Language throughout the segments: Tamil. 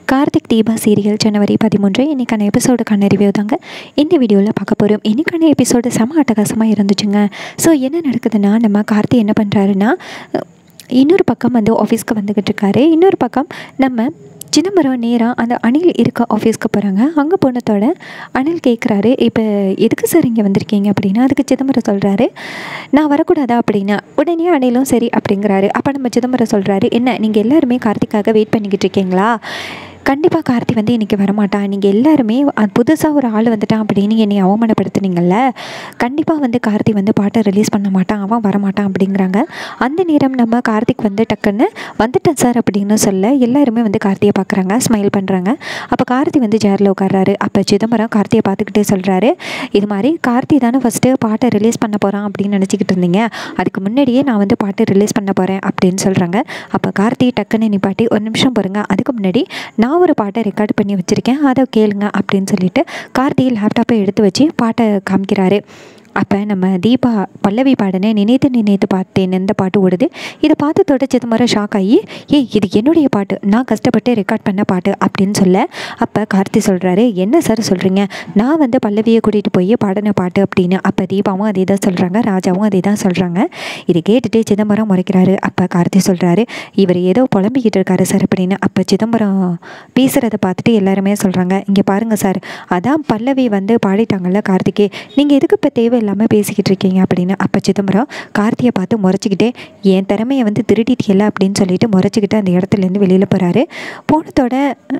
கார்த்திக் தீபா சீரியல் ஜனவரி பதிமூன்று இன்றைக்கான எபிசோடுக்கான ரிவ்யூ தாங்க இந்த வீடியோவில் பார்க்க போகிறோம் இன்றைக்கான எபிசோடு செம அட்டகாசமாக இருந்துச்சுங்க ஸோ என்ன நடக்குதுன்னா நம்ம கார்த்தி என்ன பண்ணுறாருன்னா இன்னொரு பக்கம் வந்து ஆஃபீஸ்க்கு வந்துக்கிட்டு இருக்காரு இன்னொரு பக்கம் நம்ம சிதம்பரம் நேராக அந்த அணில் இருக்க ஆஃபீஸ்க்கு போகிறாங்க அங்கே போனதோட அனில் கேட்குறாரு இப்போ எதுக்கு சார் இங்கே வந்திருக்கீங்க அப்படின்னா அதுக்கு சிதம்பரம் சொல்கிறாரு நான் வரக்கூடாதா அப்படின்னா உடனே அணிலும் சரி அப்படிங்கிறாரு அப்போ நம்ம சிதம்பரம் சொல்கிறாரு என்ன நீங்கள் எல்லாருமே கார்த்திக்காக வெயிட் பண்ணிக்கிட்டு இருக்கீங்களா கண்டிப்பாக கார்த்தி வந்து இன்றைக்கி வரமாட்டான் நீங்கள் எல்லாருமே புதுசாக ஒரு ஆள் வந்துட்டான் அப்படின்னு என்னை அவமானப்படுத்துனீங்கல்ல கண்டிப்பாக வந்து கார்த்தி வந்து பாட்டை ரிலீஸ் பண்ண மாட்டான் அவன் வரமாட்டான் அப்படிங்கிறாங்க அந்த நேரம் நம்ம கார்த்திக் வந்து டக்குன்னு வந்துட்டேன் சார் அப்படின்னு சொல்ல எல்லாருமே வந்து கார்த்தியை பார்க்குறாங்க ஸ்மைல் பண்ணுறாங்க அப்போ கார்த்தி வந்து சேரில் உட்கார்றாரு அப்போ சிதம்பரம் கார்த்தியை பார்த்துக்கிட்டே சொல்கிறாரு இது மாதிரி கார்த்தி தானே ஃபஸ்ட்டு பாட்டை ரிலீஸ் பண்ண போகிறான் அப்படின்னு நினச்சிக்கிட்டு இருந்தீங்க அதுக்கு முன்னாடியே நான் வந்து பாட்டு ரிலீஸ் பண்ண போகிறேன் அப்படின்னு சொல்கிறாங்க அப்போ கார்த்தி டக்குன்னு நிப்பாட்டி ஒரு நிமிஷம் பாருங்க அதுக்கு முன்னாடி நான் ஒரு பாட்டை ரெக்கார்ட் பண்ணி வச்சுருக்கேன் அதை கேளுங்க அப்படின்னு சொல்லிட்டு கார்த்தி லேப்டாப்பை எடுத்து வச்சு பாட்டை காமிக்கிறாரு அப்போ நம்ம தீபா பல்லவி பாடின நினைத்து நினைத்து பார்த்தேன் எந்த பாட்டு ஓடுது இதை பார்த்து தொட சிதம்பரம் ஷாக் ஆகி ஏய் இது என்னுடைய பாட்டு நான் கஷ்டப்பட்டு ரெக்கார்ட் பண்ண பாட்டு அப்படின்னு சொல்ல அப்போ கார்த்தி சொல்கிறாரு என்ன சார் சொல்கிறீங்க நான் வந்து பல்லவியை கூட்டிகிட்டு போய் பாடின பாட்டு அப்படின்னு அப்போ தீபாவும் அதே தான் சொல்கிறாங்க ராஜாவும் அதே தான் சொல்கிறாங்க இதை கேட்டுட்டு சிதம்பரம் முறைக்கிறாரு அப்போ கார்த்தி சொல்கிறாரு இவர் ஏதோ புலம்பிக்கிட்டு இருக்காரு சார் அப்படின்னு அப்போ சிதம்பரம் பேசுகிறத பார்த்துட்டு எல்லாருமே சொல்கிறாங்க இங்கே பாருங்கள் சார் அதான் பல்லவி வந்து பாடிட்டாங்கல்ல கார்த்திகே நீங்கள் எதுக்கு இப்போ தேவை இல்லாமல் பேசிக்கிட்டு இருக்கீங்க அப்படின்னு அப்போ சிதம்பரம் கார்த்தியை பார்த்து முறைச்சிக்கிட்டே என் திறமையை வந்து திருடிட்டியல அப்படின்னு சொல்லிட்டு முறைச்சிக்கிட்டு அந்த இடத்துலேருந்து வெளியில் போகிறாரு போனதோட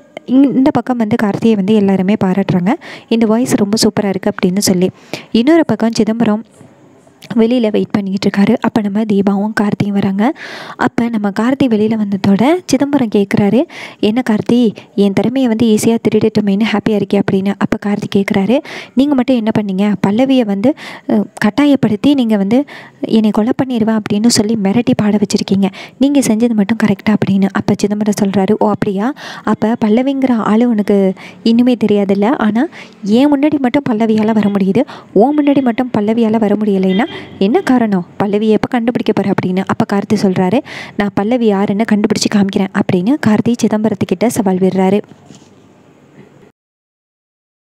இந்த பக்கம் வந்து கார்த்தியை வந்து எல்லாருமே பாராட்டுறாங்க இந்த வாய்ஸ் ரொம்ப சூப்பராக இருக்குது அப்படின்னு சொல்லி இன்னொரு பக்கம் சிதம்பரம் வெளியில் வெயிட் பண்ணிக்கிட்டு இருக்காரு அப்போ நம்ம தீபாவும் கார்த்தியும் வராங்க அப்போ நம்ம கார்த்தி வெளியில் வந்ததோட சிதம்பரம் கேட்குறாரு என்ன கார்த்தி என் திறமையை வந்து ஈஸியாக திருடிட்டோமேனு ஹாப்பியாக இருக்கே அப்படின்னு அப்போ கார்த்தி கேட்குறாரு நீங்கள் மட்டும் என்ன பண்ணீங்க பல்லவியை வந்து அஹ், கட்டாயப்படுத்தி நீங்கள் வந்து என்னை கொலை பண்ணிடுவேன் அப்படின்னு சொல்லி மிரட்டி பாட வச்சுருக்கீங்க நீங்கள் செஞ்சது மட்டும் கரெக்டாக அப்படின்னு அப்போ சிதம்பரம் சொல்கிறாரு ஓ அப்படியா அப்போ பல்லவிங்கிற ஆள் உனக்கு இன்னுமே தெரியாதுல்ல ஆனால் ஏன் முன்னாடி மட்டும் பல்லவியால் வர முடியுது ஓ முன்னாடி மட்டும் பல்லவியால் வர முடியலைன்னா என்ன காரணம் பல்லவி எப்போ கண்டுபிடிக்க போகிற அப்படின்னு அப்போ கார்த்தி சொல்கிறாரு நான் பல்லவி யாருன்னு கண்டுபிடிச்சி காமிக்கிறேன் அப்படின்னு கார்த்தி சிதம்பரத்துக்கிட்ட சவால் விடுறாரு